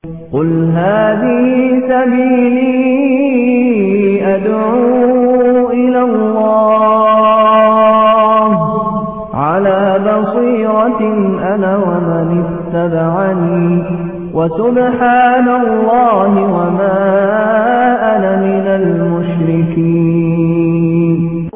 قل هذه سبيلي أدعو إلى الله على بصيرة أنا ومن اتبعني وسبحان الله وما أنا من المشركين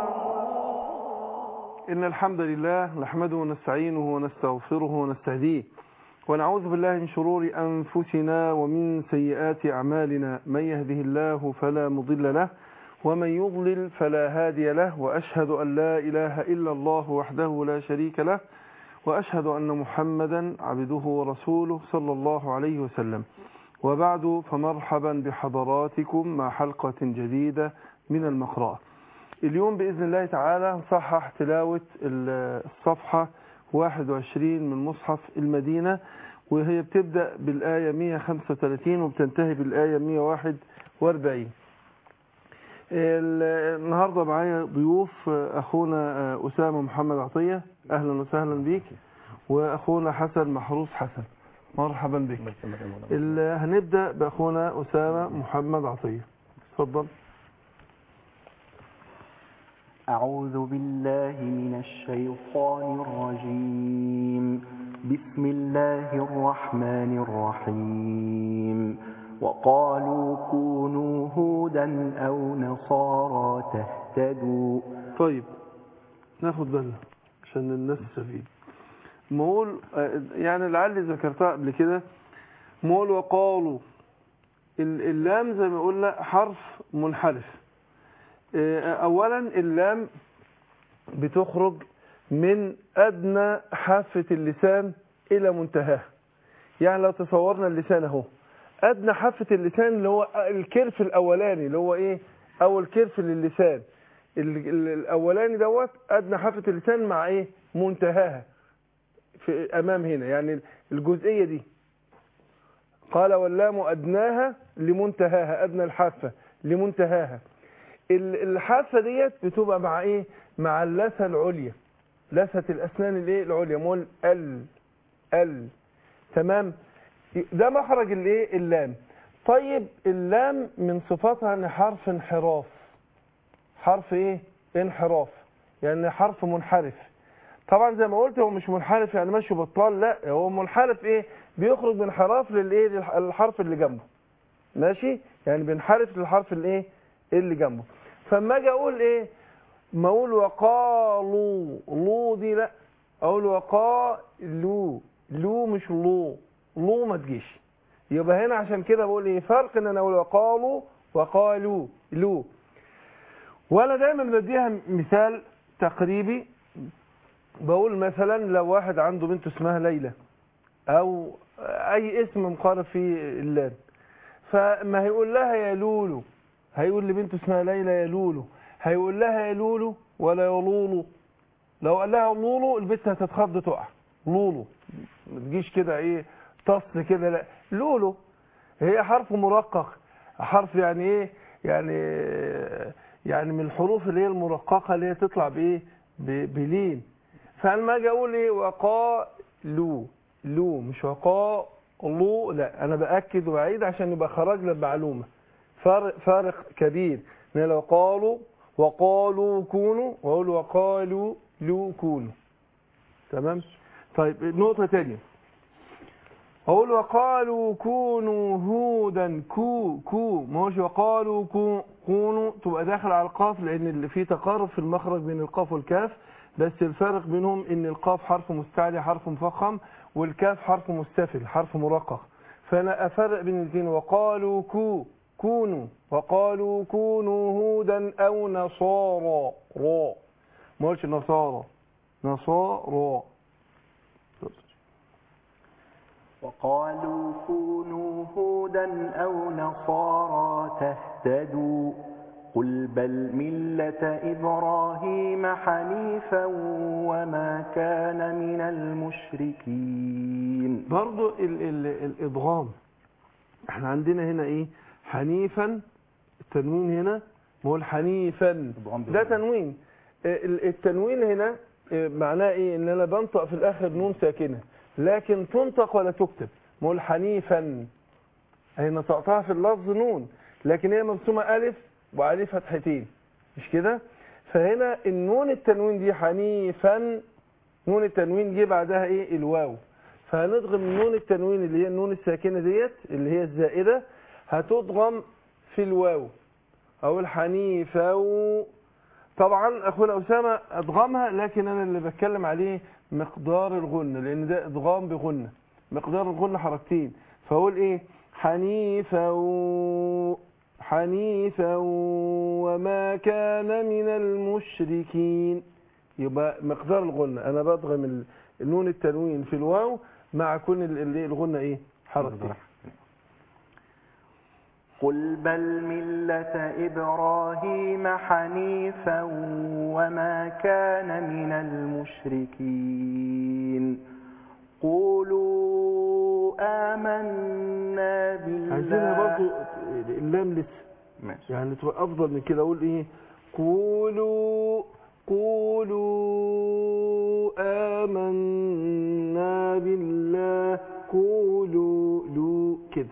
إن الحمد لله نحمده ونستعينه ونستغفره ونستهديه ونعوذ بالله من شرور أنفسنا ومن سيئات أعمالنا من يهده الله فلا مضل له ومن يضلل فلا هادي له وأشهد أن لا إله إلا الله وحده لا شريك له وأشهد أن محمدا عبده ورسوله صلى الله عليه وسلم وبعد فمرحبا بحضراتكم مع حلقة جديدة من المقرأة اليوم بإذن الله تعالى نصحح تلاوة الصفحة 21 من مصحف المدينة وهي بتبدأ بالآية 135 وبتنتهي بالآية 141 النهاردة معايا ضيوف أخونا أسامة محمد عطية أهلا وسهلا بيك وأخونا حسن محروس حسن مرحبا بك هنبدأ بأخونا أسامة محمد عطية تفضل أعوذ بالله من الشيطان الرجيم بسم الله الرحمن الرحيم وقالوا كونوا هودا أو نصارى تهتدوا طيب ناخد بالنا عشان الناس تستفيد مقول يعني لعلي ذكرتها قبل كده مقول وقالوا اللام زي ما قلنا حرف منحرف اولا اللام بتخرج من ادنى حافة اللسان الى منتهاها يعني لو تصورنا اللسان اهو ادنى حافة اللسان اللي هو الكرف الاولاني اللي هو ايه اول كرف للسان الاولاني دوت ادنى حافة اللسان مع ايه منتهاها في امام هنا يعني الجزئية دي قال واللام ادناها لمنتهاها ادنى الحافة لمنتهاها الحافة ديت بتبقى مع ايه مع اللثة العليا لثة الاسنان الايه العليا مول ال ال تمام ده مخرج الايه اللام طيب اللام من صفاتها ان حرف انحراف حرف ايه انحراف يعني حرف منحرف طبعا زي ما قلت هو مش منحرف يعني ماشي بطال لا هو منحرف ايه بيخرج بانحراف للايه للحرف اللي جنبه ماشي يعني بينحرف للحرف الايه اللي جنبه فاما اجي اقول ايه ما اقول وقالوا لو دي لا اقول وقالوا لو مش لو لو ما تجيش يبقى هنا عشان كده بقول ايه فرق ان انا اقول وقالوا وقالوا لو وانا دايما بديها مثال تقريبي بقول مثلا لو واحد عنده بنت اسمها ليلى او اي اسم مقارب في اللام فما هيقول لها يا لولو هيقول لبنته اسمها ليلى يا لولو هيقول لها يا لولو ولا يا لولو لو قال لها لولو البنت هتتخض تقع لولو ما تجيش كده ايه تصل كده لا لولو هي حرف مرقق حرف يعني ايه يعني يعني من الحروف اللي هي المرققه اللي هي تطلع بايه بلين فلما اجي اقول ايه وقالوا لو مش وقالوا لا انا باكد وبعيد عشان يبقى خرجنا بمعلومه فارق, فارق كبير ان لو قالوا وقالوا كونوا واقول وقالوا لو كونوا تمام طيب نقطة تانية اقول وقالوا كونوا هودا كو كو ما هوش وقالوا كو كونوا تبقى داخل على القاف لان اللي فيه تقارب في المخرج بين القاف والكاف بس الفارق بينهم ان القاف حرف مستعلي حرف مفخم والكاف حرف مستفل حرف مرقق فانا افرق بين الاثنين وقالوا كو كونوا وقالوا كونوا هودا أو نصارى را ما قلتش نصارى نصارى وقالوا كونوا هودا أو نصارى تهتدوا قل بل ملة إبراهيم حنيفا وما كان من المشركين برضو ال ال الإضغام احنا عندنا هنا ايه حنيفا التنوين هنا ما هو الحنيفا ده تنوين التنوين هنا معناه ايه ان انا بنطق في الاخر نون ساكنه لكن تنطق ولا تكتب ما هو الحنيفا هي نطقتها في اللفظ نون لكن هي مرسومة ألف وعليه فتحتين مش كده فهنا النون التنوين دي حنيفا نون التنوين جه بعدها ايه الواو فهنضغم نون التنوين اللي هي النون الساكنة ديت اللي هي الزائدة هتضغم في الواو أو الحنيفة و... طبعا أخونا أسامة أضغمها لكن أنا اللي بتكلم عليه مقدار الغنة لأن ده إضغام بغنة مقدار الغنة حركتين فأقول إيه حنيفا و... حنيفا وما كان من المشركين يبقى مقدار الغنة أنا بضغم ال- النون التنوين في الواو مع كون ال- ال- الغنة إيه حركتين قل بل ملة إبراهيم حنيفا وما كان من المشركين قولوا آمنا عايزينها برضو بالله اللام لسه ماشي يعني تبقى افضل من كده اقول ايه قولوا قولوا آمنا بالله قولوا لو كده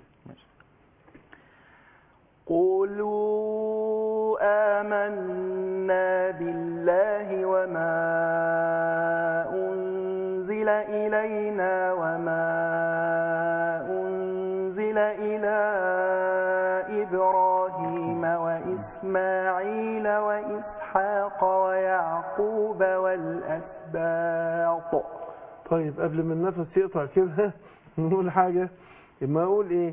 قولوا آمنا بالله وما أنزل إلينا وما أنزل إلى إبراهيم وإسماعيل وإسحاق ويعقوب والأسباط طيب قبل ما النفس يقطع كده نقول حاجة اما اقول ايه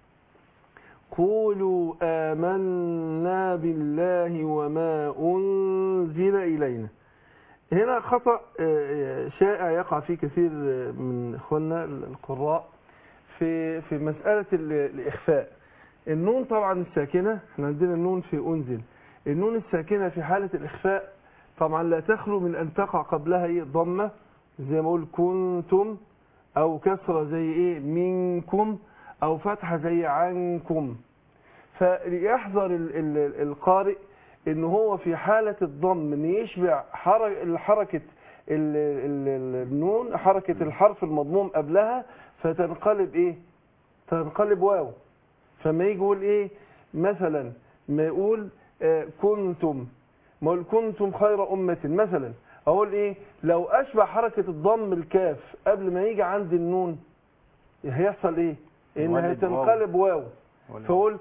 قولوا آمنا بالله وما أنزل إلينا هنا خطأ آه، شائع يقع فيه كثير آه، من إخواننا القراء في في مسألة ال- الإخفاء النون طبعا الساكنة احنا عندنا النون في أنزل النون الساكنة في حالة الإخفاء طبعا لا تخلو من أن تقع قبلها إيه ضمة زي ما أقول كنتم أو كسرة زي إيه منكم أو فتحة زي عنكم فليحذر ال- ال- القارئ ان هو في حالة الضم ان يشبع حر- حركة ال- ال- ال- النون حركة الحرف المضموم قبلها فتنقلب ايه تنقلب واو فما يجي يقول ايه مثلا ما يقول آه، كنتم ما يقول كنتم خير أمة مثلا اقول ايه لو اشبع حركة الضم الكاف قبل ما يجي عند النون هيحصل ايه انها يولد واو. تنقلب واو فقول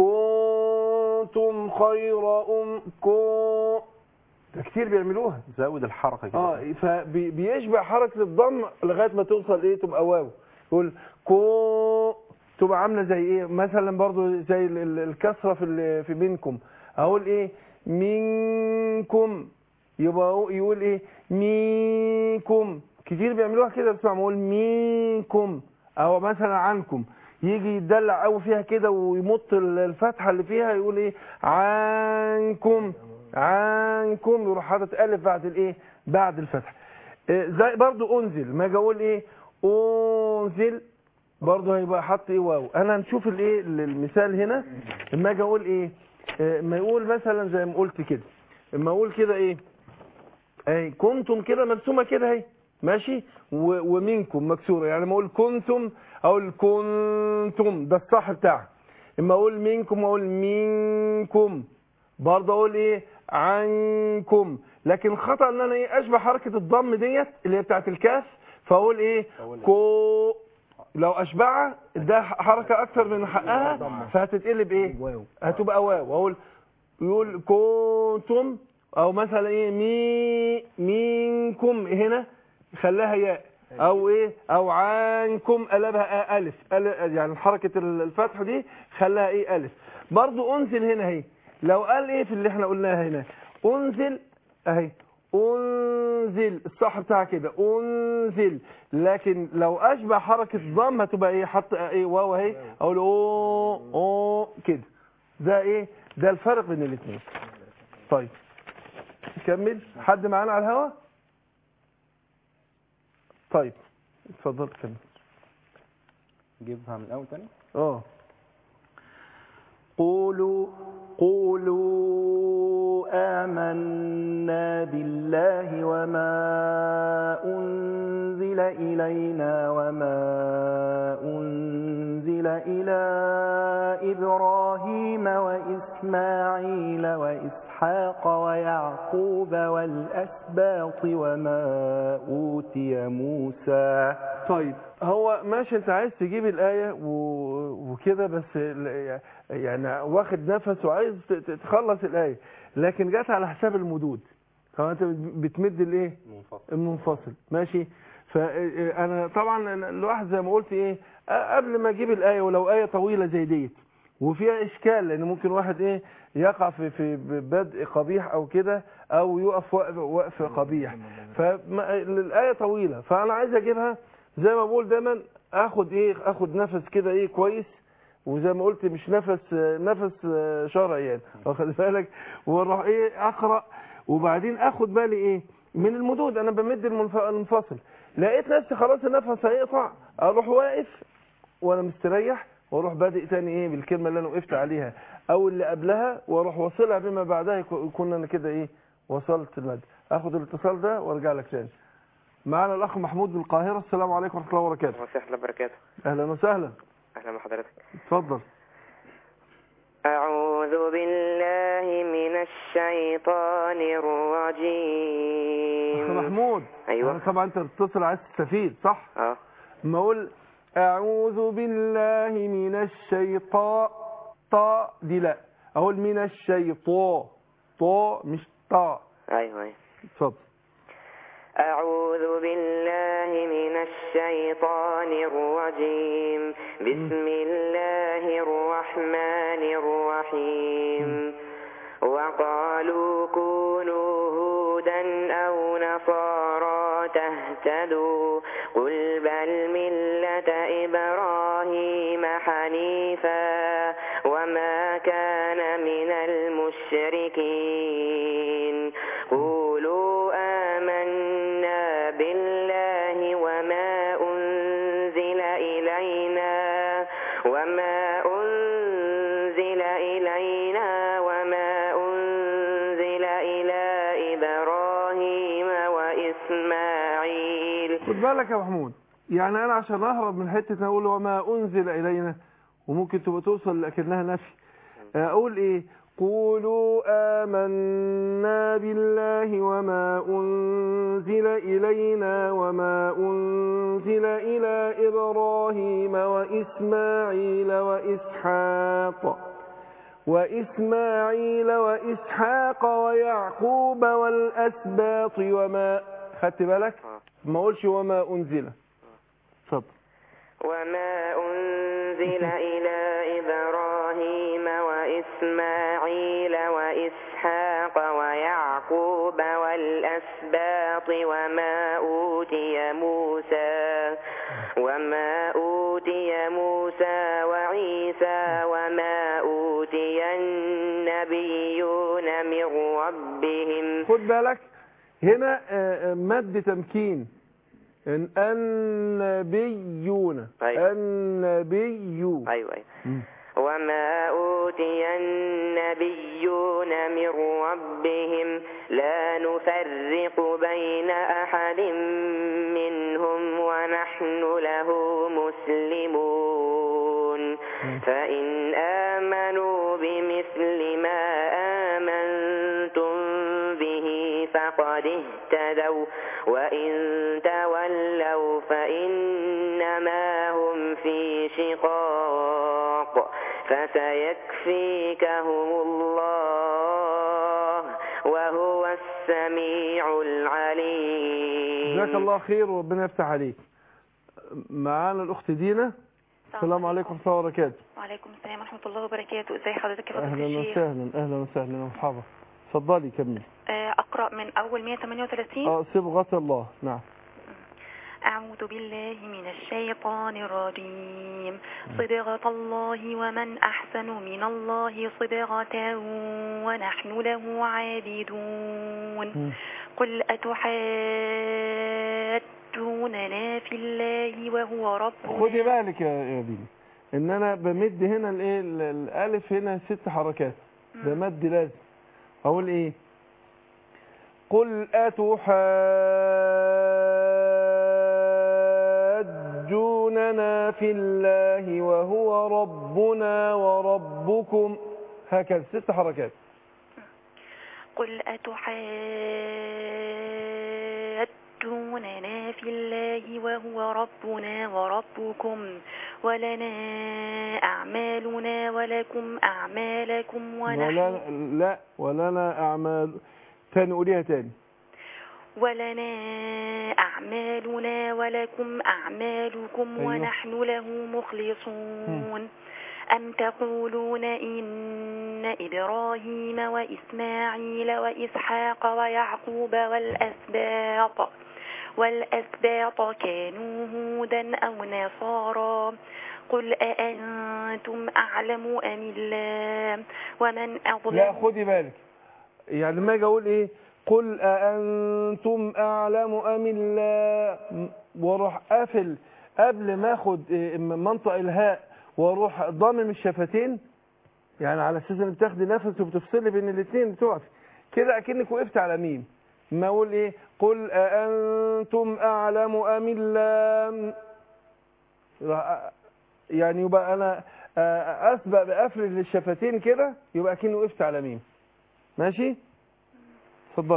كنتم خير أم كو ده كتير بيعملوها زود الحركة كده اه فبيشبع حركة الضم لغاية ما توصل ايه تبقى واو يقول كو تبقى عاملة زي ايه مثلا برضو زي ال- ال- الكسرة في ال- في بينكم اقول ايه منكم يبقى هو يقول ايه منكم كتير بيعملوها كده بتسمع اقول منكم او مثلا عنكم يجي يدلع قوي فيها كده ويمط ال- الفتحه اللي فيها يقول ايه عنكم عنكم يروح حاطط الف بعد الايه بعد الفتح إيه زي برضو انزل ما اجي اقول ايه انزل برضو هيبقى حط ايه واو انا هنشوف الايه المثال هنا اما اجي اقول ايه إيه، ما يقول مثلا زي ما قلت كده اما اقول كده ايه اهي كنتم كده مرسومه كده اهي ماشي و- ومنكم مكسوره يعني ما اقول كنتم اقول كنتم ده الصح بتاعها اما اقول منكم اقول منكم برضه اقول ايه عنكم لكن خطا ان انا ايه اشبه حركه الضم ديت اللي هي بتاعت الكاف فاقول ايه كو لو اشبعها ده حركه اكتر من حقها فهتتقلب ايه هتبقى واو اقول يقول كنتم او مثلا ايه مي منكم هنا خلاها ياء او ايه او عنكم قلبها الف أل- يعني حركه الفتح دي خلاها ايه الف برضو انزل هنا اهي لو قال ايه في اللي احنا قلناها هنا انزل اهي انزل الصح بتاعها كده انزل لكن لو اشبه حركه ضم هتبقى ايه حط ايه واو اهي اقول او او كده ده ايه ده الفرق بين الاثنين طيب نكمل حد معانا على الهوا طيب اتفضل كمل جيبها من الأول تاني اه قولوا قولوا آمنا بالله وما أنزل إلينا وما أنزل أنزل إلى إبراهيم وإسماعيل وإسحاق ويعقوب والأسباط وما أوتي موسى طيب هو ماشي انت عايز تجيب الآية و- وكده بس ال- يعني واخد نفس وعايز ت- ت- تخلص الآية لكن جت على حساب المدود فانت بتمد الايه منفصل المنفصل ماشي فانا طبعا الواحد زي ما قلت ايه قبل ما اجيب الايه ولو ايه طويله زي ديت وفيها اشكال لان ممكن واحد ايه يقع في في بدء قبيح او كده او يقف وقف وقف قبيح فالايه طويله فانا عايز اجيبها زي ما بقول دايما اخد ايه اخد نفس كده ايه كويس وزي ما قلت مش نفس نفس شرعي يعني واخد بالك واروح ايه اقرا وبعدين اخد بالي ايه من المدود انا بمد المنف- المنفصل لقيت نفسي خلاص النفس هيقطع اروح واقف وانا مستريح واروح بادئ تاني ايه بالكلمه اللي انا وقفت عليها او اللي قبلها واروح واصلها بما بعدها يكون يكون انا كده ايه وصلت المد اخد الاتصال ده وارجع لك تاني معنا الاخ محمود من القاهره السلام عليكم ورحمه الله وبركاته وسهلا بركاته اهلا وسهلا أهلا بحضرتك اتفضل أعوذ بالله من الشيطان اخ الرجيم محمود أيوة. أنا طبعا انت بتتصل عايز تستفيد صح اه ما اقول اعوذ بالله من الشيطان طا دي لا اقول من الشيطان طا مش طا أيوة أيوة اتفضل أعوذ بالله من الشيطان الرجيم بسم الله الرحمن الرحيم وقالوا كونوا هودا أو نصارى تهتدوا قل بل ملة إبراهيم حنيفا وما كان من المشركين قولوا آمنا بالله وما أنزل إلينا وما أنزل إلينا وما أنزل إلى إبراهيم وإسماعيل خد بالك يا محمود يعني انا عشان اهرب من حته اقول وما انزل الينا وممكن تبقى توصل لكنها نفي اقول ايه قولوا آمنا بالله وما أنزل إلينا وما أنزل إلى إبراهيم وإسماعيل وإسحاق وإسماعيل وإسحاق ويعقوب والأسباط وما خدت بالك ما اقولش وما أنزل اتفضل وما أنزل إلى إبراهيم وإسماعيل وإسحاق ويعقوب والأسباط وما أوتي موسى وما أوتي موسى وعيسى وما أوتي النبيون من ربهم خد بالك هنا آه، آه، مد تمكين إن النبيون أيوة. النبي أيوة أيوة مم. وما أوتي النبيون من ربهم لا نفرق بين أحد منهم ونحن له مسلمون فإن آمنوا بمثل ما آمنتم به فقد اهتدوا وإن تولوا فإنما هم في شقاق فسيكفيكهم الله وهو السميع العليم جزاك الله خير وربنا يفتح عليك معانا الأخت دينا السلام عليكم ورحمة الله وبركاته وعليكم السلام ورحمة الله وبركاته ازي حضرتك يا فضيلة أهلا الشيخ وسهلا أهلا وسهلا يا مرحبا اتفضلي كمل آه، أقرأ من أول 138 اه صبغة الله نعم أعوذ بالله من الشيطان الرجيم صبغة الله ومن أحسن من الله صبغة ونحن له عابدون مم. قل أتحاجوننا في الله وهو ربنا خدي بالك يا يا دينا ان انا بمد هنا الايه ال- الالف هنا ست حركات ده مد لازم اقول ايه قل تحاجوننا في الله وهو ربنا وربكم هكذا ست حركات قل أتحاجوننا في الله وهو ربنا وربكم ولنا أعمالنا ولكم أعمالكم ولا ونحن, لا ولنا أعمال تاني قوليها تاني ولنا أعمالنا ولكم أعمالكم أيوة. ونحن له مخلصون أم تقولون إن إبراهيم وإسماعيل وإسحاق ويعقوب والأسباط والأسباط كانوا هودا أو نصارى قل أأنتم أعلم أم الله ومن لا أظلم خدي بالك يعني لما اجي اقول ايه قل أأنتم أعلم أم الله واروح قافل قبل ما اخد إيه منطق الهاء واروح ضامم الشفتين يعني على اساس ان بتاخدي نفس وبتفصلي بين الاثنين بتوعك كده اكنك وقفت على ميم ما اقول ايه قل أأنتم أعلم أم الله راح- يعني يبقى انا آه، اسبق بقفل للشفتين كده يبقى اكني وقفت على ميم ماشي اتفضلي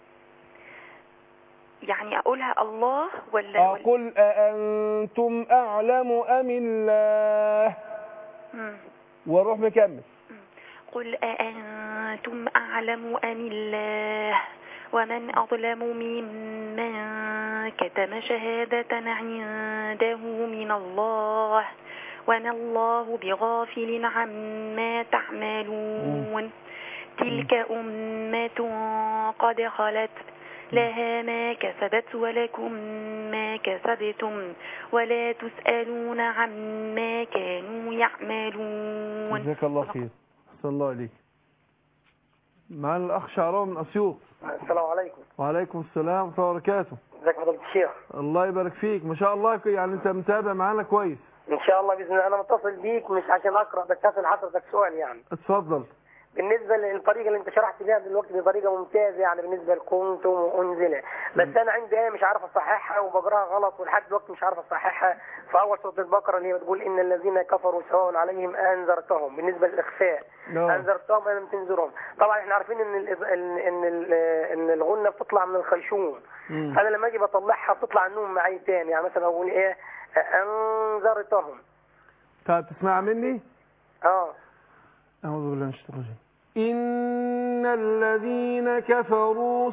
يعني أقولها الله ولا ولا- أقول أأنتم أعلم أم الله مم. واروح مكمل قل أأنتم أعلم أم الله ومن أظلم ممن كتم شهادة عنده من الله وما الله بغافل عما تعملون تلك أمة قد خلت لها ما كسبت ولكم ما كسبتم ولا تسألون عما كانوا يعملون جزاك الله خير أحسن الله عليك معانا الأخ شعراوي من أسيوط السلام عليكم وعليكم السلام ورحمة الله وبركاته ازيك يا فضيلة الشيخ الله يبارك فيك ما شاء الله يعني أنت متابع معانا كويس ان شاء الله باذن الله انا متصل بيك مش عشان اقرا بس اسال حضرتك سؤال يعني اتفضل بالنسبه للطريقه اللي انت شرحت بيها دلوقتي بطريقه ممتازه يعني بالنسبه لكنتم وانزل بس انا عندي ايه مش عارف اصححها وبقراها غلط ولحد دلوقتي مش عارف اصححها في اول سوره البقره اللي هي بتقول ان الذين كفروا سواء عليهم انذرتهم بالنسبه للاخفاء نعم. انذرتهم ام لم تنذرهم طبعا احنا عارفين ان ال ان ان, ال ان الغنه بتطلع من الخيشوم مم. انا لما اجي بطلعها بتطلع النون معي تاني يعني مثلا اقول ايه انذرتهم طيب تسمع مني اه أعوذ بالله من الشيطان الرجيم إن الذين كفروا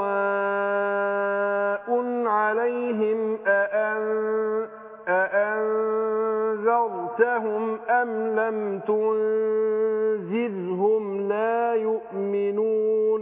سواء عليهم أأن أأنذرتهم أم لم تنذرهم لا يؤمنون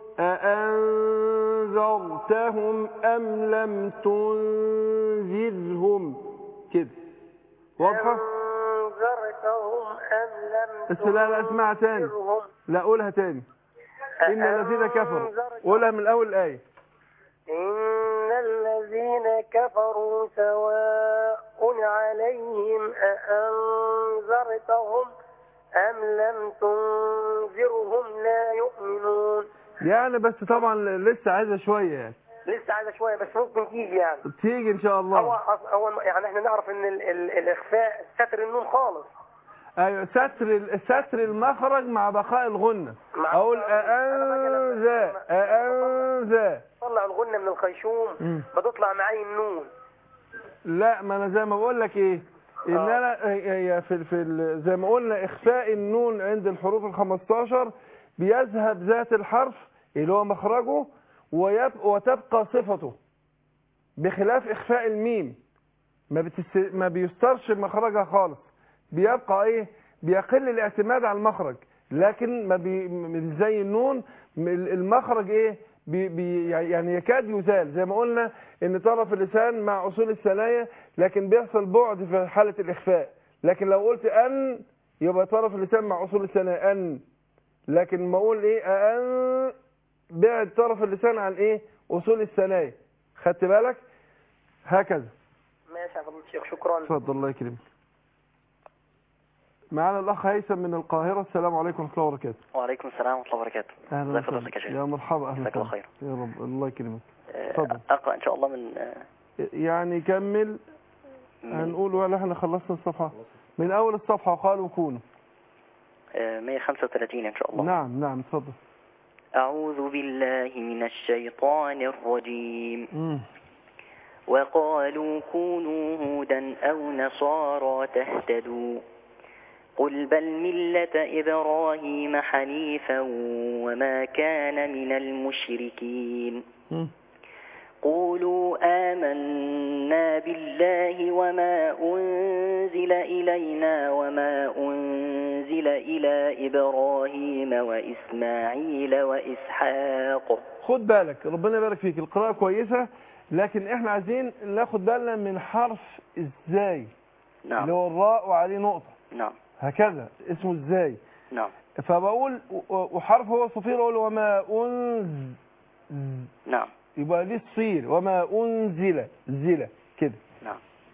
أأنذرتهم أم لم تنذرهم كده واضحة؟ أنذرتهم أم لم بس لا لا اسمعها تاني تنذرهم لا قولها تاني إن الذين كفروا قولها من أول الآية إن الذين كفروا سواء عليهم أأنذرتهم أم لم تنذرهم لا يؤمنون يعني بس طبعا لسه عايزة شوية يعني لسه عايزة شوية بس ممكن تيجي يعني تيجي إن شاء هو الله أص- هو يعني احنا نعرف ان ال ال الاخفاء ستر النون خالص أيوة ستر ال- ستر المخرج مع بقاء الغنة مع أقول بقاء الغنة. أنا باجي أأنذا لما- أأنذا طلع الغنة من الخيشوم مم. بتطلع معي النون لا ما أنا زي ما بقول لك إيه إن آه. أنا هي في في ال- زي ما قلنا إخفاء النون عند الحروف ال 15 بيذهب ذات الحرف اللي هو مخرجه ويب وتبقى صفته بخلاف إخفاء الميم ما, بتست... ما بيسترش مخرجها خالص بيبقى ايه بيقل الاعتماد على المخرج لكن ما بي... مش زي النون م- المخرج ايه بي... بي... يعني يكاد يزال زي ما قلنا ان طرف اللسان مع اصول الثنايا لكن بيحصل بعد في حالة الاخفاء لكن لو قلت ان يبقى طرف اللسان مع اصول الثنايا ان لكن ما اقول ايه ان بعد طرف اللسان عن ايه اصول الثنايا خدت بالك هكذا ماشي يا فضيلة الشيخ شكرا اتفضل الله يكرمك معنا الاخ هيثم من القاهره السلام عليكم ورحمه الله وبركاته وعليكم السلام ورحمة الله وبركاته اهلا ازيك وسهلا حضرتك يا شيخ يا مرحبا اهلا جزاك الله وسهلا. خير. يا رب الله يكرمك آه، اتفضل. أقرأ إن شاء الله من آه، يعني كمل هنقول ولا احنا خلصنا الصفحة من أول الصفحة وقالوا كونوا آه، 135 إن شاء الله نعم نعم اتفضل أعوذ بالله من الشيطان الرجيم مم. وقالوا كونوا هودا أو نصارى تهتدوا قل بل ملة إبراهيم حنيفا وما كان من المشركين مم. قولوا آمنا بالله وما أنزل إلينا وما أنزل إلى إبراهيم وإسماعيل وإسحاق خد بالك ربنا يبارك فيك القراءة كويسة لكن احنا عايزين ناخد بالنا من حرف ازاي اللي نعم هو الراء وعليه نقطة نعم هكذا اسمه ازاي نعم فبقول و- وحرف هو صفير اقول وما انز نعم يبقى ليه الصير وما انزل زل كده نعم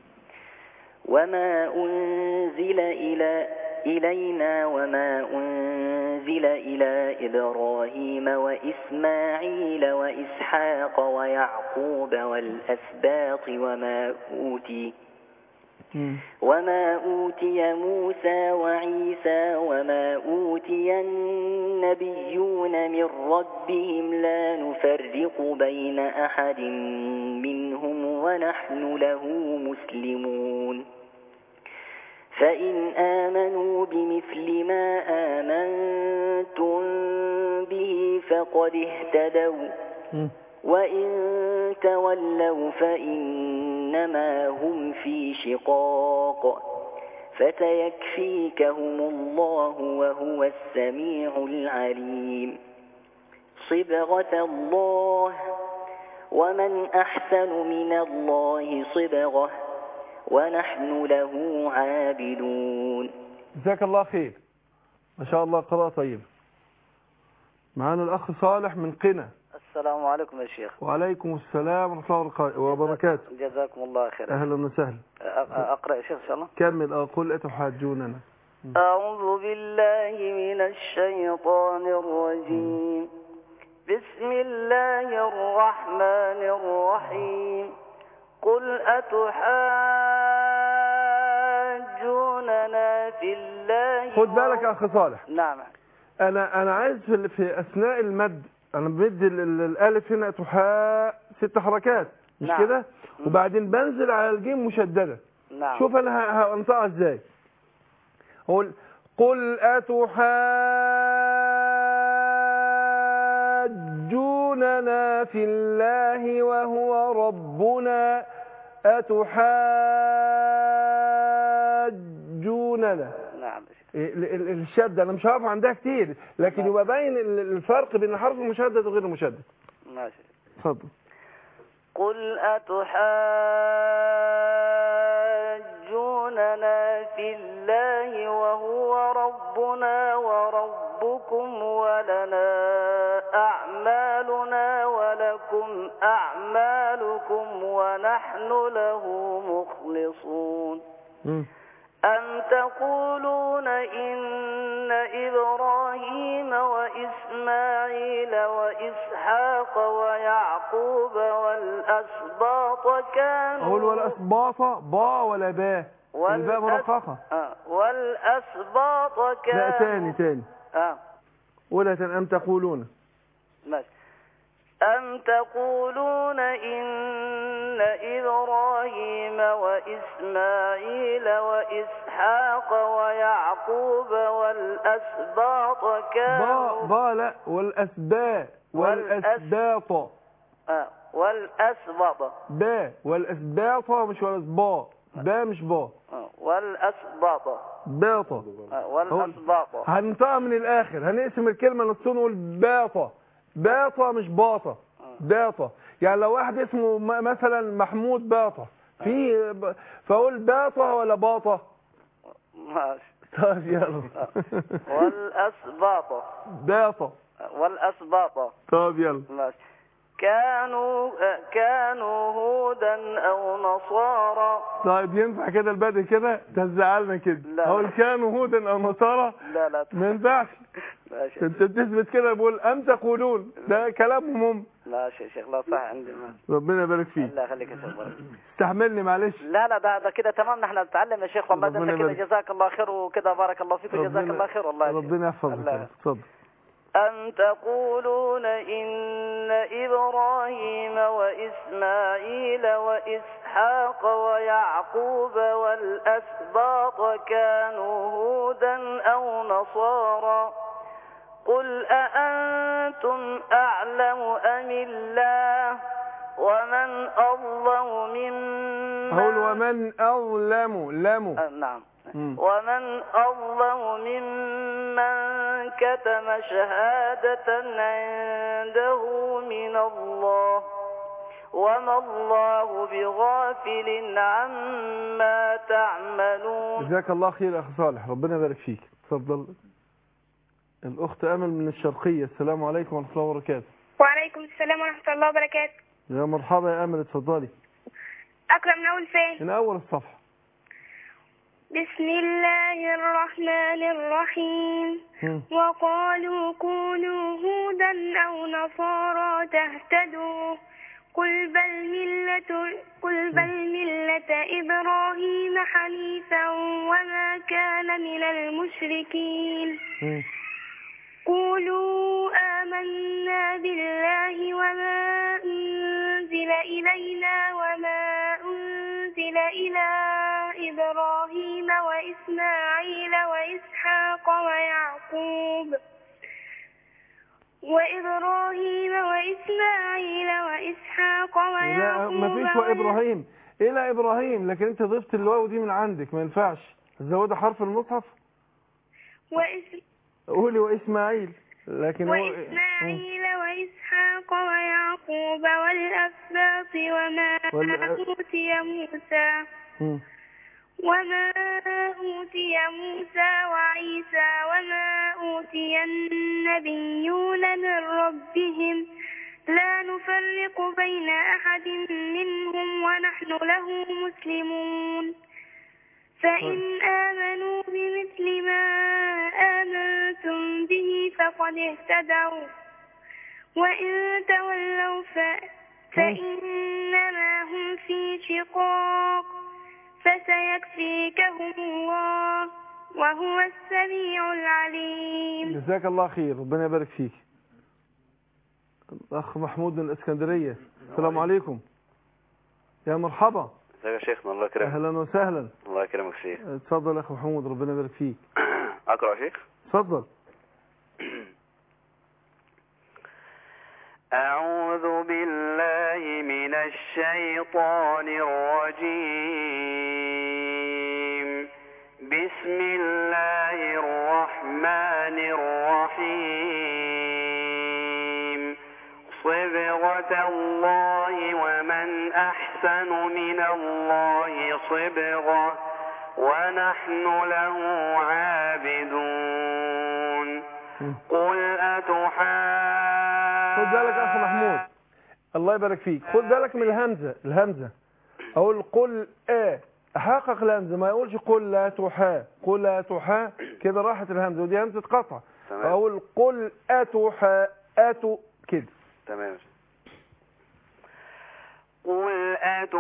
وما أنزل إلى إلينا وما أنزل إلى إبراهيم وإسماعيل وإسحاق ويعقوب والأسباط وما أوتي وما أوتي موسى وعيسى وما أوتي النبيون من ربهم لا نفرق بين أحد منهم ونحن له مسلمون فإن آمنوا بمثل ما آمنتم به فقد اهتدوا مم. وإن تولوا فإنما هم في شقاق فسيكفيكهم الله وهو السميع العليم صبغة الله ومن أحسن من الله صبغة ونحن له عابدون جزاك الله خير ما شاء الله قراءة طيبة معانا الأخ صالح من قنا السلام عليكم يا شيخ وعليكم السلام ورحمة الله وبركاته- وبركاته جزاكم الله خير أهلا وسهلا أ- أقرأ يا شيخ إن شاء الله كمل أقول أتحاجوننا أعوذ بالله من الشيطان الرجيم بسم الله الرحمن الرحيم قل أتحاجوننا في الله خد بالك يا أخ صالح نعم أنا أنا عايز في, في أثناء المد أنا بمد ال- ال- الألف هنا تحاء ست حركات مش نعم. كده وبعدين بنزل على الجيم مشددة نعم شوف أنا ه- هنطقها إزاي أقول قل أتحاجوننا في الله وهو ربنا أتحاجوننا نعم ال- ال- الشدة أنا مش هقف عندها كتير لكن يبقى باين ال- الفرق بين الحرف المشدد وغير المشدد ماشي اتفضل قل أتحاجوننا في الله وهو ربنا وربكم ولنا أعمالنا ولكم أعمالكم ونحن له مخلصون مم. أم تقولون إن إبراهيم وإسماعيل وإسحاق ويعقوب والأسباط كانوا أقول ولا أسباطة با ولا با الباء والأس- مرققة آه، والأسباط كانوا لا تاني تاني آه ولا تن أم تقولون ماشي أم تقولون إن إبراهيم وإسماعيل وإسحاق ويعقوب والأسباط با كانوا با لا والأسباء والأسباط آه والأسباط با والأسباط مش والأسباء با مش با آه والأسباط باطة آه والأسباط هننطقها من الآخر هنقسم الكلمة نصين ونقول باطة باطة مش باطة باطة يعني لو واحد اسمه م- مثلا محمود باطة في ب- فأقول باطة ولا باطة ماشي طيب يلا والأسباط باطة والأسباط طيب يلا ماشي كانوا آه، كانوا هودا أو نصارى طيب ينفع كده البدء كده تزعلنا كده لا. هقول كانوا هودا او نصارى لا لا ما ينفعش لا شيخ انت بتثبت كده بقول ام تقولون ده كلامهم هم لا شيخ شيخ لا صح عندي ما ربنا يبارك فيك الله يخليك يا شيخ بارك. استحملني معلش لا لا ده ده كده تمام نحن نتعلم يا شيخ والله ده ربنا انت كده يبارك. جزاك الله خير وكده بارك الله فيك وجزاك ربنا- الله خير والله يا شيخ. ربنا يحفظك الله. يا رب. اتفضل أم تقولون إن إبراهيم وإسماعيل وإسحاق ويعقوب والأسباط كانوا هودا أو نصارى قل أأنتم أعلم أم الله ومن أظلم ممن هقول ومن اظلم لم آه، نعم مم. ومن أظلم ممن كتم شهادة عنده من الله وما الله بغافل عما تعملون جزاك الله خير اخ صالح ربنا يبارك فيك اتفضل الاخت امل من الشرقيه السلام عليكم ورحمه الله وبركاته وعليكم السلام ورحمة الله وبركاته يا مرحبا يا امل اتفضلي أكرم من أول فين من اول الصفحه بسم الله الرحمن الرحيم مم. وقالوا كونوا هودا أو نصارى تهتدوا قل بل ملة قل بل ملة إبراهيم حنيفا وما كان من المشركين مم. قولوا آمنا بالله وما أنزل إلينا وما أنزل إلى إبراهيم وإسماعيل وإسحاق ويعقوب وإبراهيم وإسماعيل وإسحاق لا ويعقوب ما فيش وال- وابراهيم الى ابراهيم لكن انت ضفت الواو دي من عندك ما ينفعش زودها حرف المصحف وإس... قولي واسماعيل لكن هو وإسماعيل وإسحاق ويعقوب والأسباط وما وال- أوتي موسى مم. وما أوتي موسى وعيسى وما أوتي النبيون من ربهم لا نفرق بين أحد منهم ونحن له مسلمون فإن آمنوا بمثل ما آمنتم به فقد اهتدوا وإن تولوا ف... فإنما هم في شقاق فسيكفيكهم الله وهو السميع العليم جزاك الله خير ربنا يبارك فيك الاخ محمود من الاسكندريه السلام عليكم يا مرحبا ازيك يا شيخنا الله يكرمك اهلا وسهلا الله يكرمك شيخ اتفضل يا اخ محمود ربنا يبارك فيك اقرا يا شيخ اتفضل أعوذ بالله من الشيطان الرجيم بسم الله الرحمن الرحيم صبغة الله ومن أحسن من الله صبغة ونحن له عابدون قل أتحاجون خد بالك يا اخ محمود الله يبارك فيك خد بالك من الهمزه الهمزه اقول قل ا احقق الهمزه ما يقولش قل لا تحا قل لا تحا كده راحت الهمزه ودي همزه قطع تمام. اقول قل اتحا اتو كده تمام قل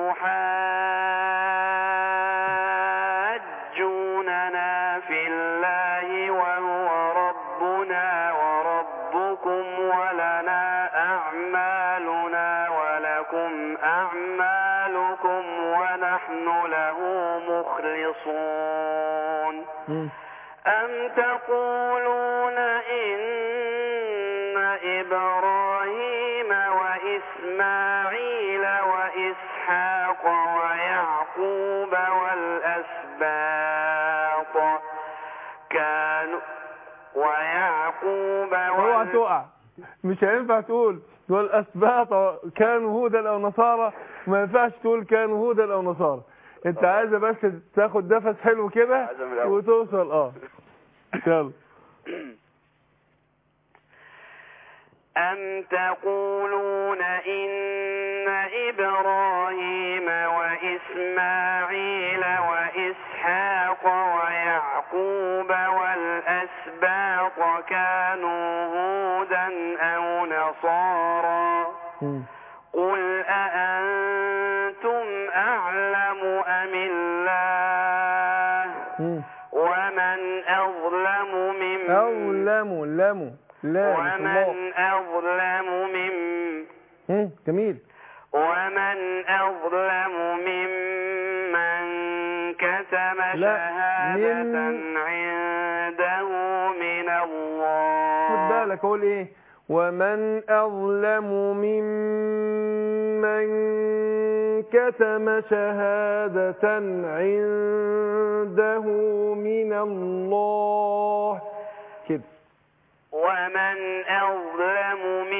أتحاجوننا في الله وهو ربنا وربكم ولنا أعمالنا ولكم أعمالكم ونحن له مخلصون مم. أم تقولون إن إبراهيم وإسماعيل وإسحاق ويعقوب والأسباط كانوا ويعقوب اوعى وال... تقع مش هينفع تقول دول اسباط كانوا هودا او نصارى ما ينفعش تقول كانوا هودا او نصارى انت عايزه بس تاخد نفس حلو كده عايزة من الأول. وتوصل اه يلا أم تقولون إن إبراهيم وإسماعيل وإسحاق ويعقوب والأسباط كانوا هودا أو نصارى مم. قل أأنتم أعلم أم الله مم. ومن أظلم ممن أو لامو لامو لا مش الله. ومن أظلم ممن مم. جميل ومن أظلم ممن كتم لا، شهادة من- عنده من الله خد بالك اقول ايه ومن اظلم ممن كتم شهادة عنده من الله كده ومن أظلم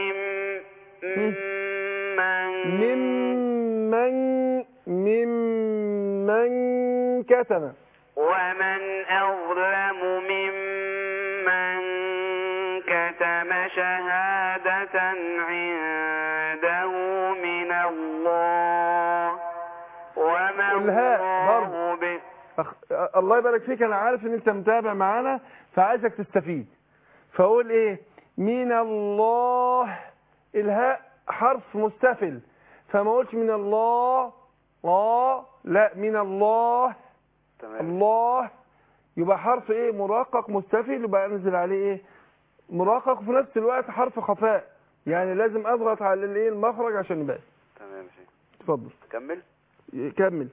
ممن ممن ممن كتم ومن أظلم ممن كتم شهادة عنده من الله وما الهاء الله ب... أخ... الله يبارك فيك انا عارف ان انت متابع معانا فعايزك تستفيد فاقول ايه من الله الهاء حرف مستفل فما اقولش من الله اه لا من الله تمام الله يبقى حرف ايه مرقق مستفل يبقى انزل عليه ايه مرقق وفي نفس الوقت حرف خفاء يعني لازم اضغط على الايه المخرج عشان يبان تمام شيء اتفضل كمل كمل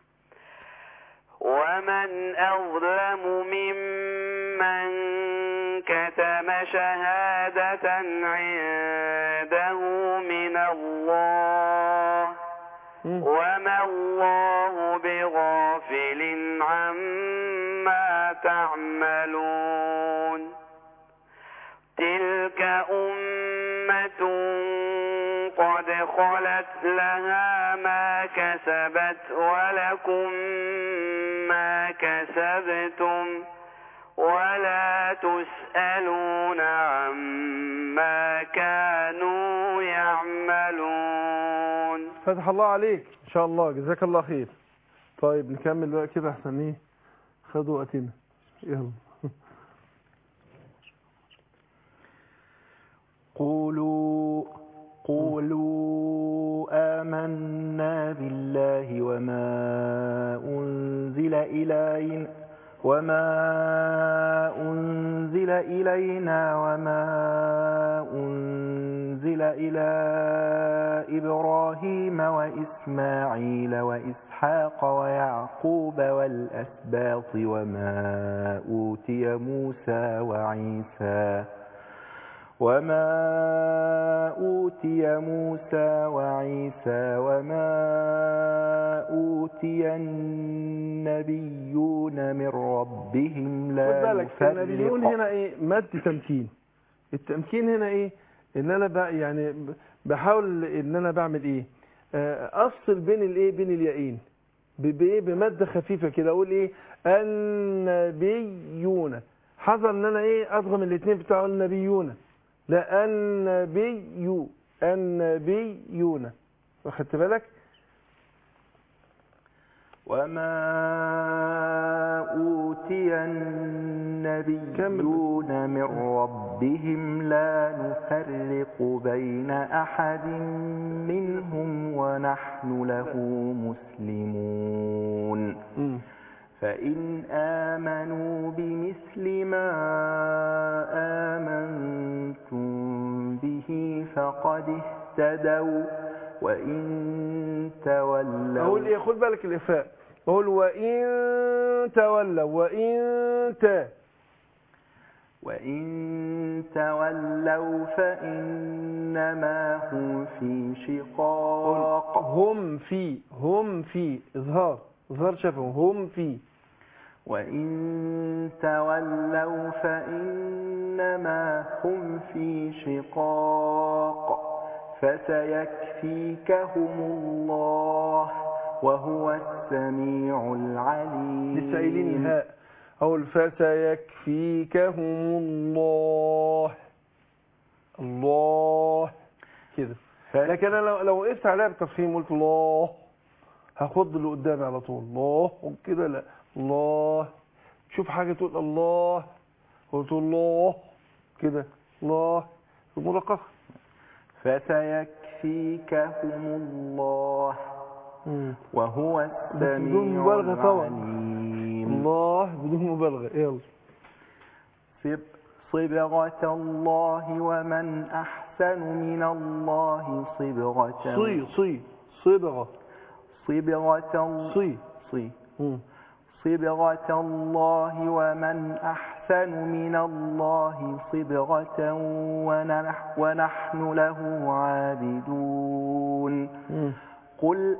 ومن أظلم ممن كتم شهادة عنده من الله مم. وما الله بغافل عما تعملون تلك أمة قد خلت لها ما كسبت ولكم ما كسبتم ولا تسألون عما كانوا يعملون فتح الله عليك ان شاء الله جزاك الله خير طيب نكمل بقى كده احسن ايه خدوا وقتنا يلا قولوا قولوا آمنا بالله وما أنزل إلينا وما أنزل إلينا وما أنزل إلى إبراهيم وإسماعيل وإسحاق ويعقوب والأسباط وما أوتي موسى وعيسى وما أوتي موسى وعيسى وما أوتي النبيون من ربهم خد لا بالك النبيون نفرق هنا ايه مد تمكين التمكين هنا ايه ان انا بقى يعني ب- بحاول ان انا بعمل ايه آه، افصل بين الايه بين اليائين ب- بايه بماده خفيفه كده اقول ايه النبيون حذر ان انا ايه اضغم الاثنين بتوع النبيون لا النبي النبيون واخدت بالك وما أوتي النبيون من ربهم لا نفرق بين أحد منهم ونحن له مسلمون مم. فإن آمنوا بمثل ما آمنتم به فقد اهتدوا وإن تولوا اقول ايه خد بالك الافاء اقول وان تولوا وان تا وإن تولوا فإنما هم في شقاق هم في هم في اظهار اظهار شفهم هم في وإن تولوا فإنما هم في شقاق فسيكفيكهم الله وهو السميع العليم لسه قايلين الهاء اقول فسيكفيكهم الله الله كده لكن انا لو لو وقفت عليها بتفخيم قلت الله هاخد اللي قدامي على طول الله كده لا الله شوف حاجه تقول الله قلت الله كده الله المرققه فسيكفيكهم الله وهو بدون السميع مبالغه طبعا العليم الله بدون مبالغه يلا صب- صبغة الله ومن أحسن من الله صبغة صي صي صبغه صبغة ال- صي صي مم. صبغة الله ومن أحسن من الله صبغة ونح ونحن له عابدون مم. قل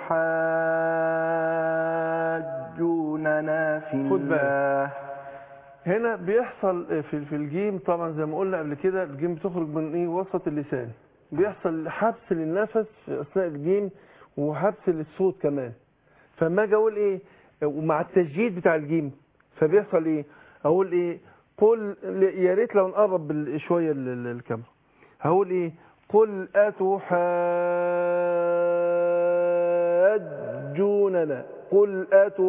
أتحاجوننا في خد بالك. الله هنا بيحصل في في الجيم طبعا زي ما قلنا قبل كده الجيم بتخرج من ايه وسط اللسان بيحصل حبس للنفس في اثناء الجيم وحبس للصوت كمان فما اجي اقول ايه ومع التسجيل بتاع الجيم فبيحصل ايه اقول ايه قل يا ريت لو نقرب بال- شويه ال- ال- الكاميرا هقول ايه قل أتحاجوننا قل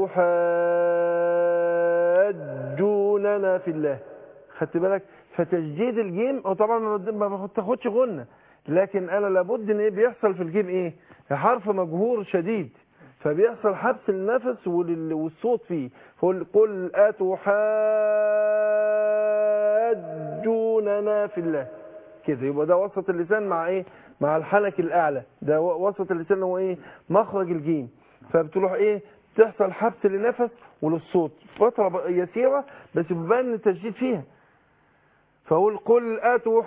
أتحاجوننا في الله خدت بالك فتجديد الجيم هو طبعا ما بد- ما بتاخدش غنة لكن انا لابد ان ايه بيحصل في الجيم ايه حرف مجهور شديد فبيحصل حبس النفس ولل- والصوت فيه قل قل أتحاجوننا في الله كده يبقى ده وسط اللسان مع ايه مع الحنك الاعلى ده و- وسط اللسان هو ايه مخرج الجيم فبتروح ايه تحصل حبس للنفس وللصوت فترة ب- يسيرة بس بيبان التشديد فيها فقول قل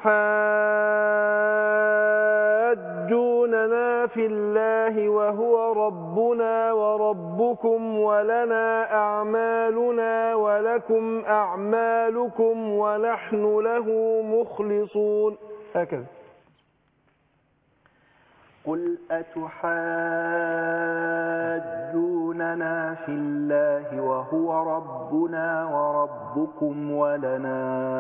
أتحاجوننا في الله وهو ربنا وربكم ولنا أعمالنا ولكم أعمالكم ونحن له مخلصون هكذا قل أتحاجوننا في الله وهو ربنا وربكم ولنا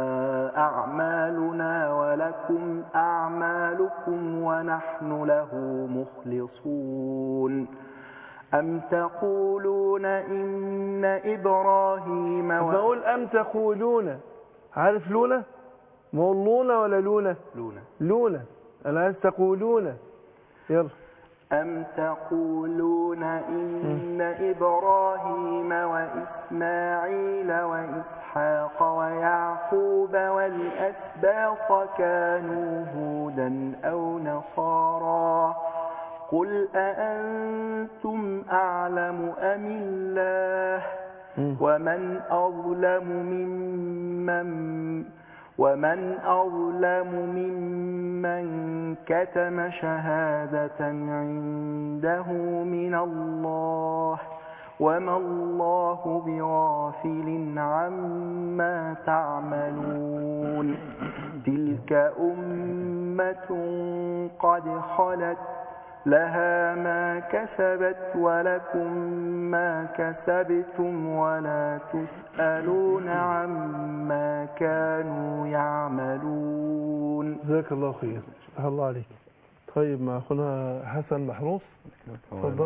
أعمالنا ولكم أعمالكم ونحن له مخلصون أم تقولون إن إبراهيم ما اقول أم تقولون عارف لونا ما هو لونا ولا لونا لونا لونا أنا عايز تقولون يلا أم تقولون إن إبراهيم وإسماعيل وإسحاق ويعقوب والأسباط كانوا هودا أو نصارى قل أأنتم أعلم أم الله ومن أظلم ممن ومن أظلم ممن كتم شهادة عنده من الله وما الله بغافل عما تعملون تلك أمة قد خلت لها ما كسبت ولكم ما كسبتم ولا تسألون عما كانوا يعملون جزاك الله خير فتح الله عليك طيب مع اخونا حسن محروس اتفضل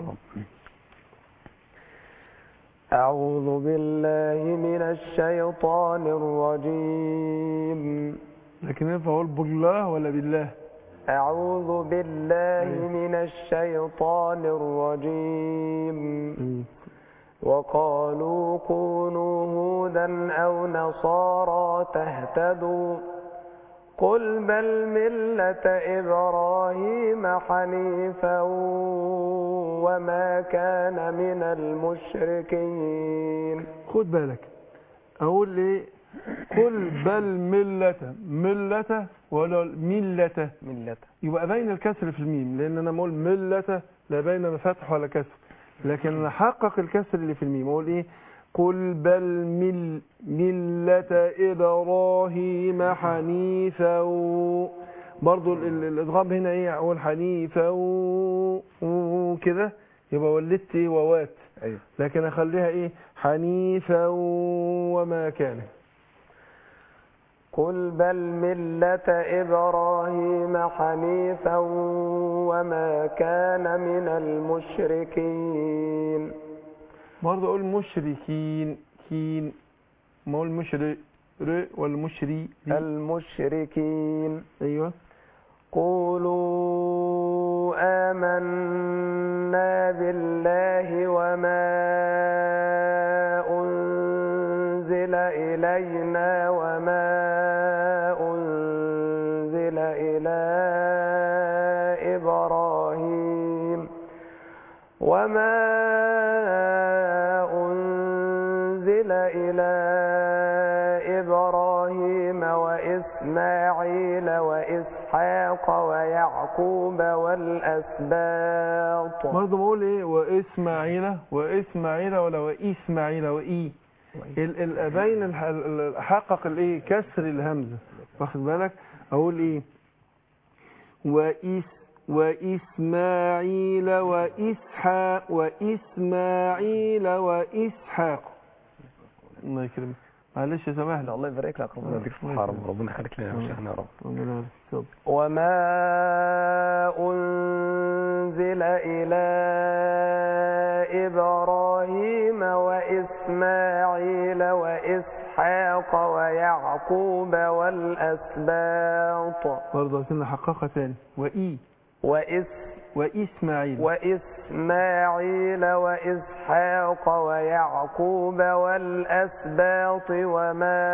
أعوذ بالله من الشيطان الرجيم لكن ينفع اقول بالله ولا بالله أعوذ بالله من الشيطان الرجيم وقالوا كونوا هودا أو نصارى تهتدوا قل بل ملة إبراهيم حنيفا وما كان من المشركين خد بالك اقول ايه قل بل ملة ملة ولا ملة ملة يبقى باين الكسر في الميم لان انا بقول ملة لا باين فتح ولا كسر لكن انا احقق الكسر اللي في الميم اقول ايه قل بل مل ملة ابراهيم حنيفا برضو ال- ال- الادغام هنا ايه اقول حنيفا كده يبقى ولدت ايه ووات أيوه لكن اخليها ايه حنيفا وما كان قل بل ملة إبراهيم حنيفا وما كان من المشركين برضه اقول مشركين كين ما اقول مشرك ر ولا مشري ري. المشركين ايوه قولوا آمنا بالله وما أنزل إلينا وما أنزل إلى إبراهيم وما أنزل إلى إبراهيم وإسماعيل وإسحاق ويعقوب والأسباط برضه بقول ايه واسماعيل واسماعيل ولا واسماعيل واي ال- ال- بين الح- ال- ال- حقق الايه كسر الهمزه واخد بالك اقول ايه وإس وإسماعيل وإسحاق وإسماعيل وإسحاق الله يكرمك معلش يا سماح الله يبارك لك ربنا يديك الصحة يا رب ربنا يخليك لنا يا شيخنا يا رب ربنا يبارك فيك. وما أنزل إلى إبراهيم وإسماعيل وإسحاق ويعقوب والأسباط برضه كنا حققها تاني وإي وإس وإسماعيل وإسماعيل وإسحاق ويعقوب والأسباط وما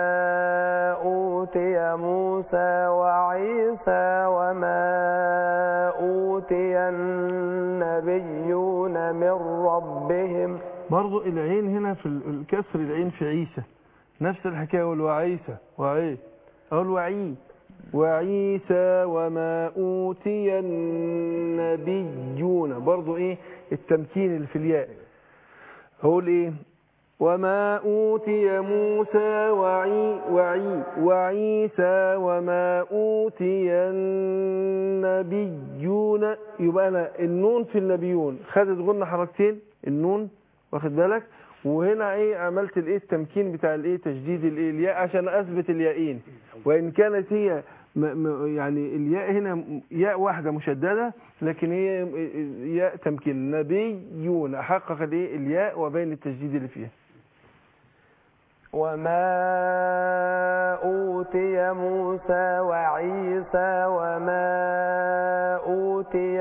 أوتي موسى وعيسى وما أوتي النبيون من ربهم برضه العين هنا في ال- الكسر العين في عيسى نفس الحكاية أقول وعيسى وعي أقول وعي وعيسى وما أوتي النبيون برضه إيه التمكين اللي في الياء أقول إيه وما أوتي موسى وعي وعي وعيسى وما أوتي النبيون يبقى أنا النون في النبيون خدت غنى حركتين النون واخد بالك وهنا ايه عملت الايه التمكين بتاع الايه تشديد الايه الياء عشان اثبت اليائين وان كانت هي م م يعني الياء هنا م- ياء واحده مشدده لكن هي ياء تمكين نبيون حقق الايه الياء وبين التشديد اللي فيها وما أوتي موسى وعيسى وما أوتي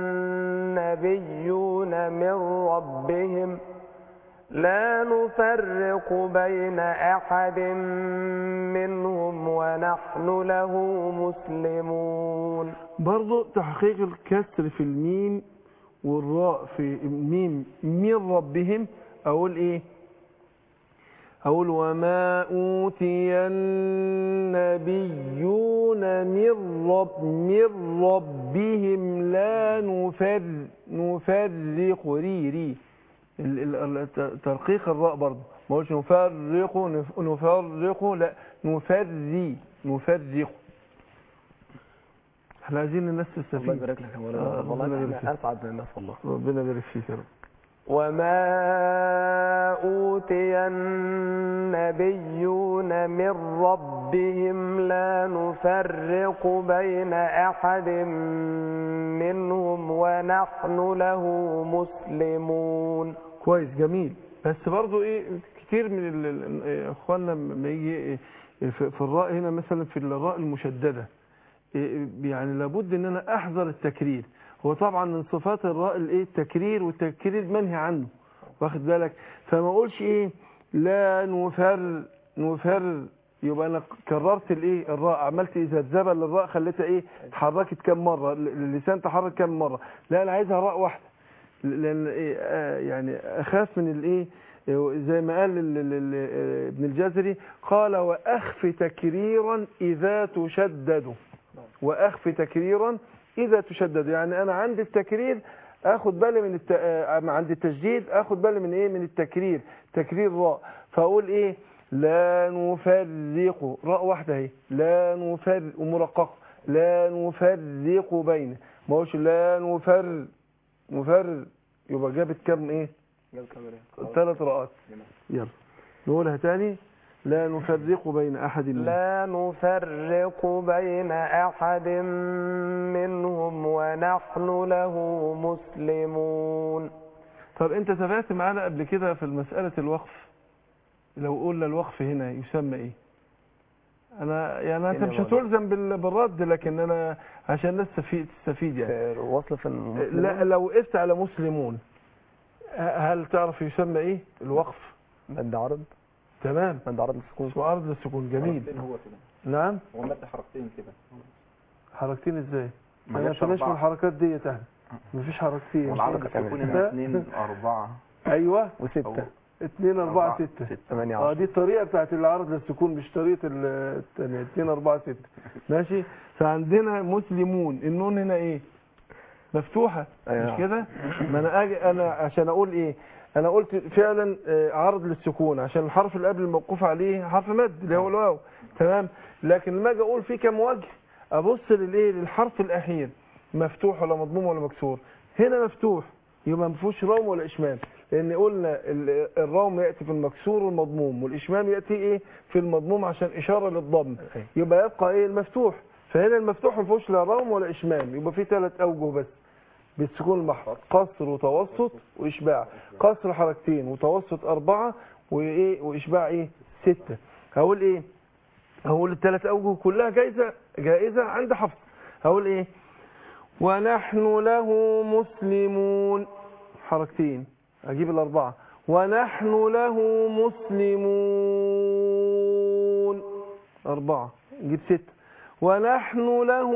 النبيون من ربهم لا نفرق بين أحد منهم ونحن له مسلمون برضو تحقيق الكسر في الميم والراء في الميم من ربهم اقول ايه اقول وما اوتي النبيون من رب من ربهم لا نفر نفرق ريري ال- ال- ال- ترقيق الراء برضه ما اقولش نفرق نف- نفرق لا نفري نفرق احنا عايزين الناس تستفيد الله يبارك لك يا مولانا آه، والله ربنا يبارك احنا فيك. اسعد الناس والله ربنا يبارك فيك يا رب وما أوتي النبيون من ربهم لا نفرق بين أحد منهم ونحن له مسلمون كويس جميل بس برضو ايه كتير من ال- ال- إيه، اخواننا لما يجي إيه، في في الراء هنا مثلا في الراء المشدده إيه، يعني لابد ان انا احذر التكرير هو طبعا من صفات الراء الايه التكرير والتكرير منهي عنه واخد بالك فما اقولش ايه لا نفر نفر يبقى انا كررت الايه الراء عملت اذا ذبل للراء خليتها ايه اتحركت كم مره اللسان تحرك كم مره لا انا عايزها راء واحده لان إيه آه يعني اخاف من الايه إيه زي ما قال ال- ال- ال- آه ابن الجزري قال واخف تكريرا اذا تشدد واخف تكريرا اذا تشدد يعني انا عندي التكرير اخد بالي من الت... آه، عند التشديد اخد بالي من ايه من التكرير تكرير راء فاقول ايه لا نفرق راء واحده اهي لا نفرق ومرققه لا نفرق بين ما هوش لا نفر مفر يبقى جابت كام ايه ثلاث رقات يلا نقولها تاني لا نفرق بين أحد منهم لا نفرق بين أحد منهم ونحن له مسلمون طب أنت تابعت معانا قبل كده في مسألة الوقف لو قلنا الوقف هنا يسمى إيه أنا يعني أنت هنا مش برضه. هتلزم بال- بالرد لكن أنا عشان الناس تستفيد تستفيد يعني وصل في المسلمون لا لو وقفت على مسلمون ه- هل تعرف يسمى إيه الوقف مد عرض تمام مد عرض السكون اسمه أرض السكون جميل حركتين هو كده نعم هو مد حركتين كده حركتين ازاي ما انا جابش مش من أربعة. الحركات دي احنا مفيش حركتين والعرض السكون هنا اثنين أربعة ايوه وستة اتنين اربعة أربعة، ستة ثمانية اه عشر دي الطريقة بتاعت العرض للسكون مش طريقة ال- التانية اتنين اربعة ستة ماشي فعندنا مسلمون النون هنا ايه مفتوحة أيوة. مش كده ما انا اجي انا عشان اقول ايه انا قلت فعلا آه، عرض للسكون عشان الحرف اللي قبل الموقوف عليه حرف مد اللي هو الواو تمام لكن لما اجي اقول في كام وجه ابص للايه للحرف الاخير مفتوح ولا مضموم ولا مكسور هنا مفتوح يبقى ما فيهوش روم ولا اشمام لان قلنا ال- الروم ياتي في المكسور والمضموم والاشمام ياتي ايه في المضموم عشان اشاره للضم أيوة. يبقى يبقى ايه المفتوح فهنا المفتوح ما فيهوش لا روم ولا اشمام يبقى في ثلاث اوجه بس بالسكون المحض قصر وتوسط واشباع قصر حركتين وتوسط اربعه وايه واشباع ايه سته هقول ايه هقول الثلاث اوجه كلها جايزه جائزه عند حفص هقول ايه ونحن له مسلمون حركتين اجيب الاربعه ونحن له مسلمون اربعه نجيب سته ونحن له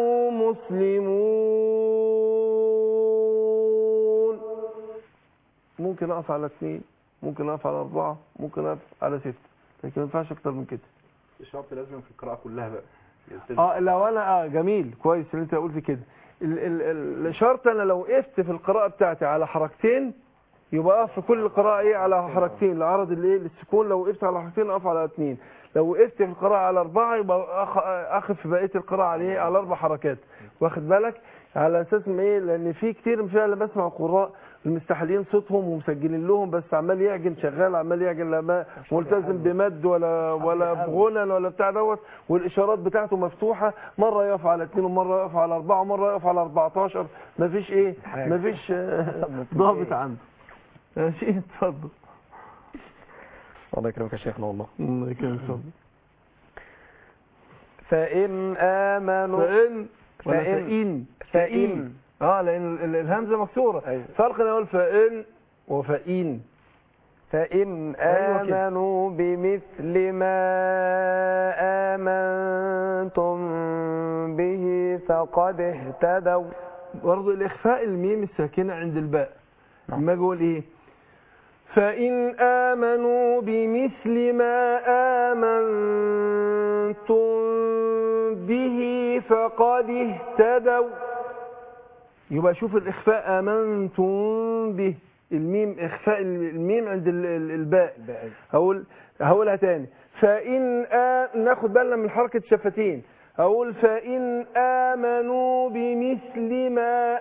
مسلمون ممكن اقف على اثنين ممكن اقف على اربعه ممكن اقف على سته لكن ما ينفعش اكتر من كده الشرط لازم في القراءة كلها بقى يلتزم. اه لو انا اه جميل كويس اللي انت قلت كده ال- ال- ال- الشرط انا لو وقفت في القراءه بتاعتي على حركتين يبقى اقف في كل القراءه ايه على حركتين العرض الايه للسكون لو وقفت على حركتين اقف على اثنين لو وقفت في القراءه على اربعه يبقى أخ- اخف في بقيه القراءه على ايه على اربع حركات واخد بالك على اساس ما ايه لان في كتير فعلا بسمع قراء المستحيلين صوتهم ومسجلين لهم بس عمال يعجن شغال عمال يعجن لا ما ملتزم بمد ولا ولا بغنى ولا بتاع دوت والاشارات بتاعته مفتوحه مره يقف على اثنين ومره يقف على اربعه ومره يقف على 14 مفيش ايه مفيش آه، ضابط عنده ماشي اتفضل الله يكرمك يا شيخنا والله الله يكرمك اتفضل فإن آمنوا فإن ولا فإن فإن فإن اه لان ال- ال- الهمزه مكسوره أيوة. فرق انا اقول فإن وفإن فإن أيوة كده. آمنوا بمثل ما آمنتم به فقد اهتدوا برضه الإخفاء الميم الساكنة عند الباء لما أجي أقول إيه فإن آمنوا بمثل ما آمنتم به فقد اهتدوا يبقى شوف الإخفاء آمنتم به الميم إخفاء الميم عند ال- ال- الباء هقول هقولها تاني فإن آ... ناخد بالنا من حركة شفتين هقول فإن آمنوا بمثل ما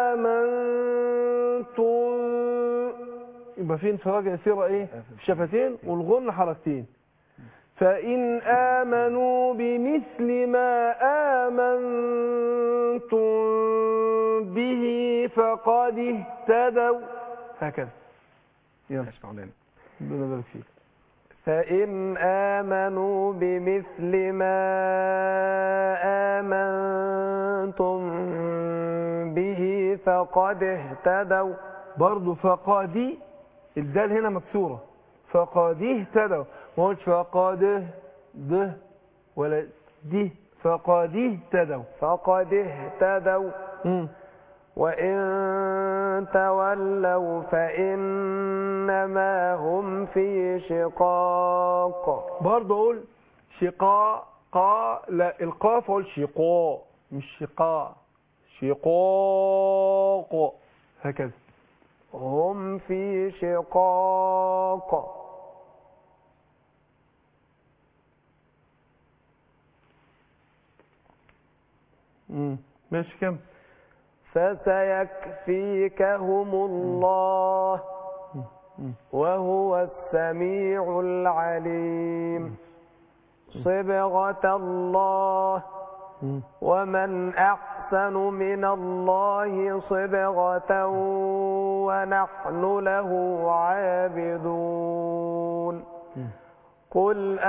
آمنتم يبقى في انفراج يسيرة ايه شفتين والغن حركتين فإن آمنوا بمثل ما آمنتم به فقد اهتدوا هكذا يلا ربنا يبارك فيك فإن آمنوا بمثل ما آمنتم به فقد اهتدوا برضه فقد الدال هنا مكسورة فقد اهتدوا ما قلتش فقد ده ولا دي فقد اهتدوا فقد اهتدوا مم. وإن تولوا فإنما هم في شقاق برضه اقول شقاء قا لا القاف اقول شقاء مش شقاء شقاق هكذا هم في شقاق مم. ماشي كم فسيكفيكهم الله وهو السميع العليم صبغة الله مم. ومن أحسن من الله صبغة ونحن له عابدون مم. قل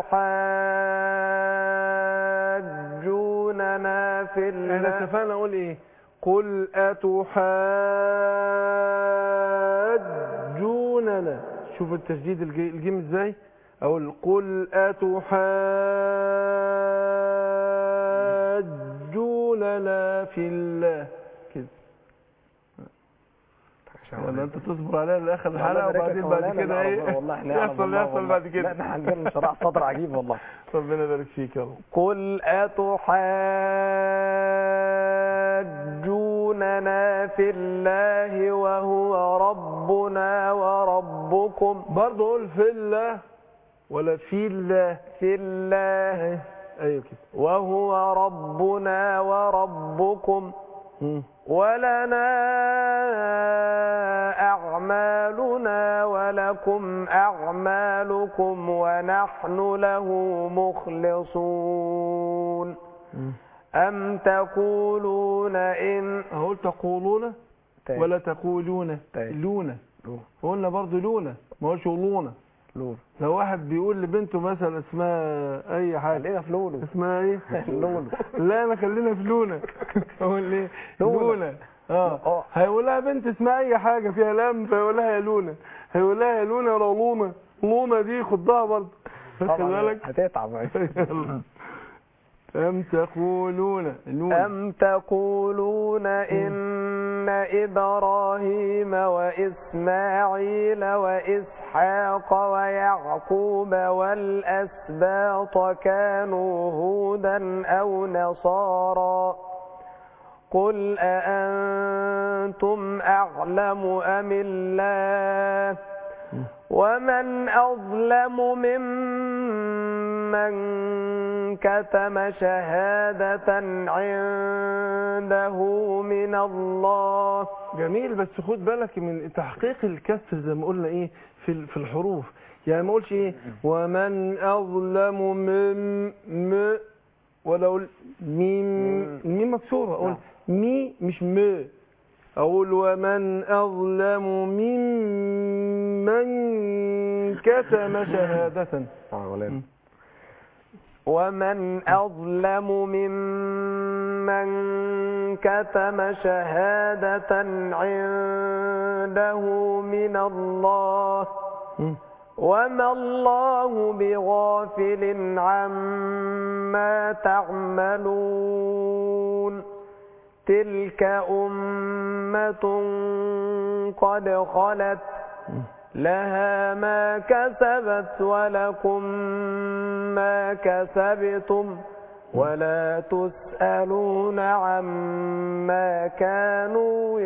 أتحاجوننا في احنا الله اتفقنا اقول ايه قل أتحاجوننا شوف التشديد الج- الجيم ازاي اقول قل أتحاجوننا في الله كده يلا انت تصبر عليها لاخر الحلقه وبعدين بعد كده ايه والله احنا يعلم يحصل الله يحصل والله. بعد كده لا احنا هنجيب شرح صدر عجيب والله ربنا يبارك فيك يا رب قل أتحاجوننا في الله وهو ربنا وربكم برضه قول في الله ولا في الله في الله ايوه كده وهو ربنا وربكم مم. ولنا أعمالنا ولكم أعمالكم ونحن له مخلصون مم. أم تقولون إن اقول تقولون طيب. ولا تقولون طيب. لونة لون. قلنا برضه لونة ما هوش لونة لون لو واحد بيقول لبنته مثلا اسمها اي حاجه خلينا في لولو اسمها ايه لولو لا انا خلينا في لونة اقول ايه لونة. لونة اه آه. هيقول لها بنت اسمها اي حاجه فيها لام فيقول لها يا لونة هيقول لها يا لونة ولا لونة لونة دي خدها برضه خد طبعا بالك هتتعب يلا. أم تقولون لونة أم تقولون إن إبراهيم وإسماعيل وإسحاق ويعقوب والأسباط كانوا هودا أو نصارى قل أأنتم أعلم أم الله ومن أظلم ممن كتم شهادة عنده من الله جميل بس خد بالك من تحقيق الكسر زي ما قلنا ايه في ال- في الحروف يعني ما اقولش ايه ومن اظلم من م ولا اقول ميم ميم مكسوره اقول مي مش م اقول ومن اظلم ممن كتم شهاده م. ومن أظلم ممن كتم شهادة عنده من الله م. وما الله بغافل عما تعملون تلك أمة قد خلت لها ما كسبت ولكم ما كسبتم ولا تسألون عما كانوا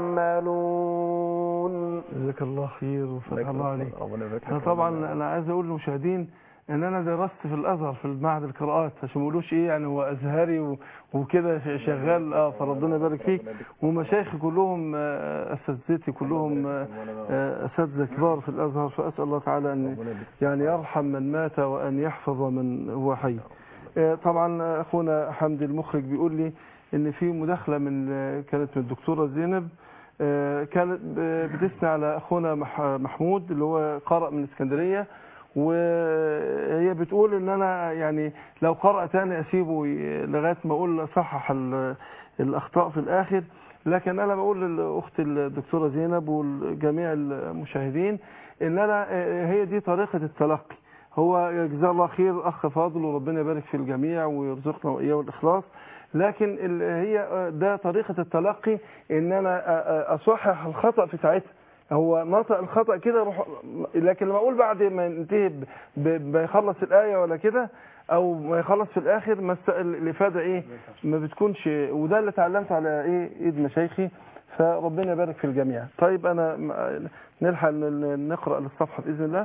يعملون جزاك الله خير وفتح الله عليك ربنا يبارك انا طبعا انا عايز اقول للمشاهدين ان انا درست في الازهر في معهد القراءات عشان ما يقولوش ايه يعني هو ازهري و- وكده ش- شغال اه فربنا يبارك فيك ومشايخي كلهم آه، اساتذتي كلهم آه، آه، اساتذه كبار في الازهر فاسال الله تعالى ان يعني يرحم من مات وان يحفظ من هو حي آه، طبعا اخونا حمدي المخرج بيقول لي ان في مداخله من آه، كانت من الدكتوره زينب آه، كانت ب- بتثني على اخونا مح- محمود اللي هو قارئ من اسكندريه وهي بتقول ان انا يعني لو قرأ تاني اسيبه ي- لغايه ما اقول صحح ال- الاخطاء في الاخر لكن انا بقول للاخت الدكتوره زينب والجميع المشاهدين ان انا آه، هي دي طريقه التلقي هو جزاه الله خير اخ فاضل وربنا يبارك في الجميع ويرزقنا واياه الاخلاص لكن ال- هي آه، ده طريقه التلقي ان انا آه، آه، اصحح الخطا في ساعتها هو نطق الخطأ كده روح لكن لما اقول بعد ما ينتهي ب- ب- ما يخلص الآية ولا كده او ما يخلص في الاخر ما است- الافادة ايه ما بتكونش وده اللي اتعلمت على ايه ايد مشايخي فربنا يبارك في الجميع طيب انا م- نلحق ن- نقرأ الصفحة بإذن الله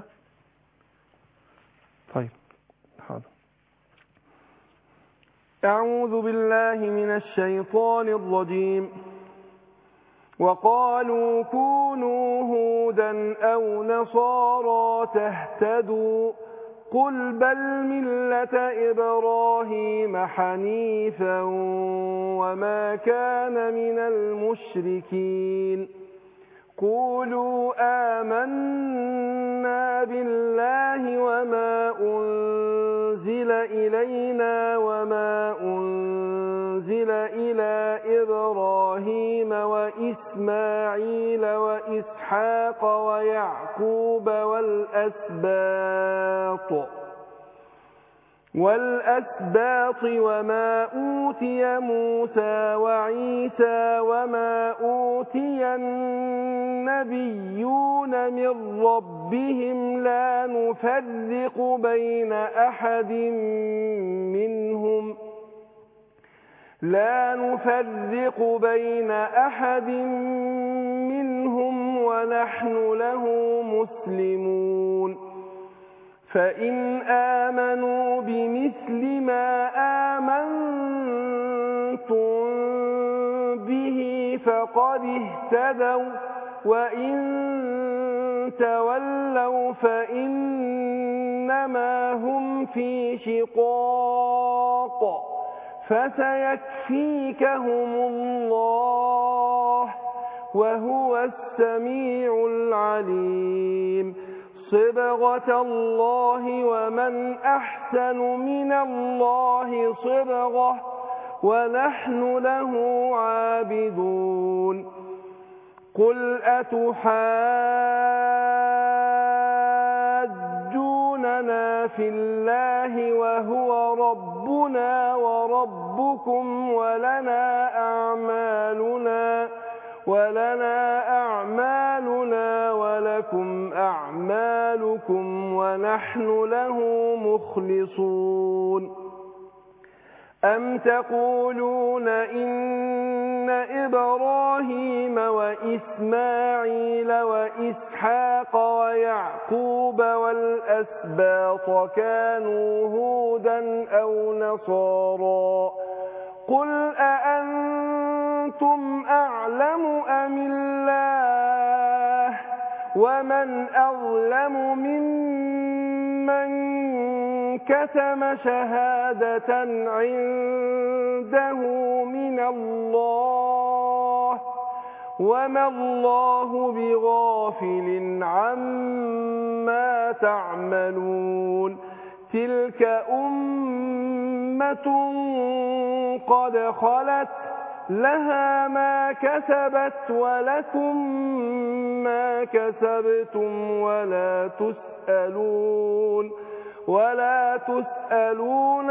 طيب حاضر أعوذ بالله من الشيطان الرجيم وقالوا كونوا هودا أو نصارى تهتدوا قل بل ملة إبراهيم حنيفا وما كان من المشركين قولوا آمنا بالله وما أنزل إلينا وما أنزل إلى إبراهيم وإسماعيل وإسحاق ويعقوب والأسباط والأسباط وما أوتي موسى وعيسى وما أوتي النبيون من ربهم لا نفرق بين أحد منهم لا نفرق بين أحد منهم ونحن له مسلمون فإن آمنوا بمثل ما آمنتم به فقد اهتدوا وإن تولوا فإنما هم في شقاق فسيكفيكهم الله وهو السميع العليم صبغة الله ومن أحسن من الله صبغة ونحن له عابدون قل أتحاجوننا في الله وهو ربنا وربكم ولنا أعمالنا ولنا أعمالنا ولكم أعمالكم ونحن له مخلصون أم تقولون إن إبراهيم وإسماعيل وإسحاق ويعقوب والأسباط كانوا هودا أو نصارا قل أأنتم أعلم أم الله ومن أظلم ممن كتم شهادة عنده من الله وما الله بغافل عما تعملون تلك أمة قد خلت لها ما كسبت ولكم ما كسبتم ولا تسألون ولا تسألون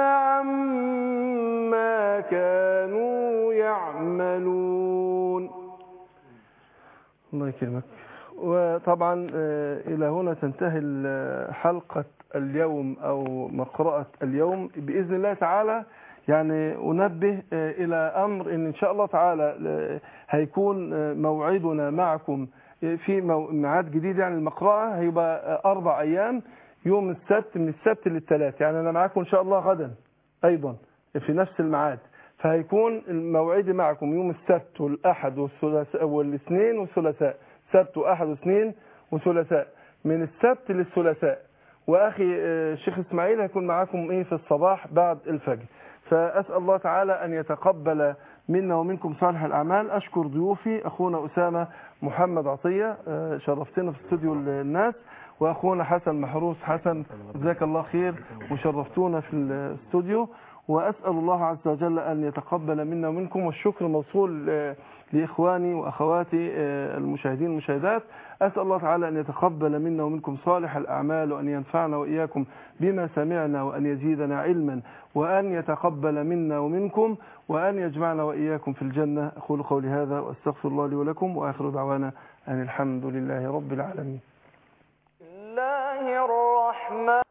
عما كانوا يعملون الله يكرمك وطبعا إلى هنا تنتهي حلقة اليوم أو مقرأة اليوم بإذن الله تعالى يعني أنبه إلى أمر إن إن شاء الله تعالى هيكون موعدنا معكم في ميعاد جديد يعني المقرأة هيبقى أربع أيام يوم السبت من السبت للثلاث يعني أنا معكم إن شاء الله غدا أيضا في نفس الميعاد فهيكون الموعد معكم يوم السبت والأحد والثلاثاء والاثنين والثلاثاء سبت وأحد واثنين وثلاثاء من السبت للثلاثاء وأخي الشيخ إسماعيل هيكون معكم إيه في الصباح بعد الفجر فأسأل الله تعالى أن يتقبل منا ومنكم صالح الأعمال أشكر ضيوفي أخونا أسامة محمد عطية شرفتنا في استوديو الناس وأخونا حسن محروس حسن جزاك الله خير وشرفتونا في الاستوديو وأسأل الله عز وجل أن يتقبل منا ومنكم والشكر موصول لإخواني وأخواتي المشاهدين والمشاهدات أسأل الله تعالى أن يتقبل منا ومنكم صالح الأعمال وأن ينفعنا وإياكم بما سمعنا وأن يزيدنا علما وأن يتقبل منا ومنكم وأن يجمعنا وإياكم في الجنة أقول قولي هذا وأستغفر الله لي ولكم وآخر دعوانا أن الحمد لله رب العالمين الله الرحمن